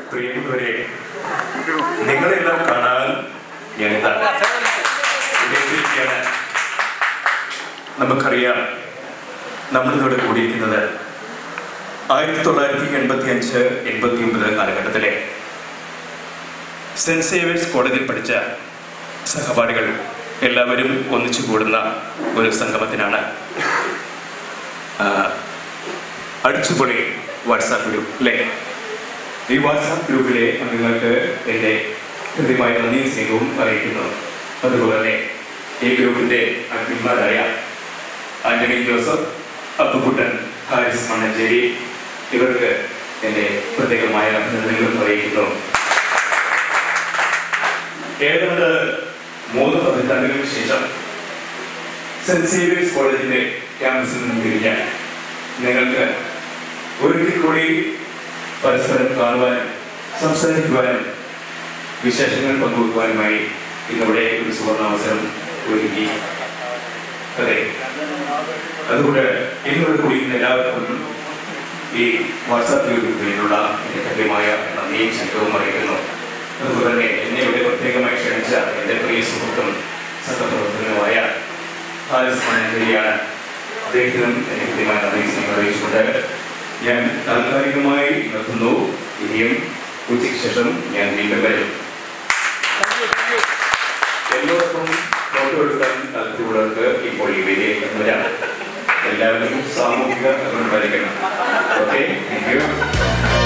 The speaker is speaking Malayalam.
പ്രിയപ്പെട്ടവരെ നിങ്ങളെല്ലാം കാണാൻ ഞാനിതാ ഇവിടെ എത്തിയിരിക്കുകയാണ് നമുക്കറിയാം നമ്മളിവിടെ കൂടിയിരിക്കുന്നത് ആയിരത്തി തൊള്ളായിരത്തി എൺപത്തി അഞ്ച് എൺപത്തി ഒമ്പത് കാലഘട്ടത്തിലെ സെന്റ് സേവേഴ്സ് കോളേജിൽ പഠിച്ച സഹപാഠികൾ എല്ലാവരും ഒന്നിച്ചു കൂടുന്ന ഒരു സംഗമത്തിനാണ് ആ, അടിച്ചുപൊളി വാട്സാപ്പ് ഗ്രൂപ്പ് അല്ലേ ഈ വാട്സാപ്പ് ഗ്രൂപ്പിലെ അംഗങ്ങൾക്ക് എൻ്റെ കൃത്യമായ നന്ദിയും സ്നേഹവും അറിയിക്കുന്നു അതുപോലെ തന്നെ ഈ ഗ്രൂപ്പിൻ്റെ അഡ്മിന്മാരായ ആന്റണി ജോസഫ് അപ്പുക്കുട്ടൻ ഹാരിസ് മണ്ണഞ്ചേരി ഇവർക്ക് എൻ്റെ പ്രത്യേകമായ അഭിനന്ദനങ്ങളും അറിയിക്കുന്നു ഏതാണ്ട് മൂന്ന് പതിറ്റാണ്ടുകൾക്ക് ശേഷം സെന്റ് സേവിയേഴ്സ് കോളേജിന്റെ ക്യാമ്പസിൽ നിന്ന് തിരിഞ്ഞാൽ നിങ്ങൾക്ക് ഒരിക്കൽ കൂടി പരസ്പരം കാണുവാനും സംസാരിക്കുവാനും വിശേഷങ്ങൾ പങ്കുവെക്കുവാനുമായി ഇന്നിവിടെ ഒരു സുവർണാവസരം ഒരുക്കി അതെ അതുകൊണ്ട് ഇന്നിവിടെ കൂടിയിരുന്ന എല്ലാവർക്കും ഈ വാട്സാപ്പ് ഗ്രൂപ്പിലുള്ള എൻ്റെ കൃത്യമായ നന്ദിയും സ്നേഹവും അറിയിക്കുന്നു അതുപോലെ തന്നെ എന്നെ ഇവിടെ പ്രത്യേകമായി ക്ഷണിച്ച എൻ്റെ പ്രിയ സുഹൃത്തും സഹപ്രവർത്തകനുമായ ഹാരിസ് മണ്ണഞ്ചേരിയാണ് അദ്ദേഹത്തിനും എൻ്റെ കൃത്യമായ നന്ദി സ്നേഹം അറിയിച്ചുകൊണ്ട് ഞാൻ താൽക്കാലികമായി നിർത്തുന്നു ഇനിയും ഉച്ചയ്ക്ക് ശേഷം ഞാൻ വീണ്ടും വരും എന്നോടൊപ്പം ഫോട്ടോ എടുക്കാൻ താല്പര്യമുള്ളവർക്ക് ഇപ്പോൾ ഈ വേദിയിൽ വരാം എല്ലാവരും സാമൂഹിക അകലം പാലിക്കണം ഓക്കെ താങ്ക് യു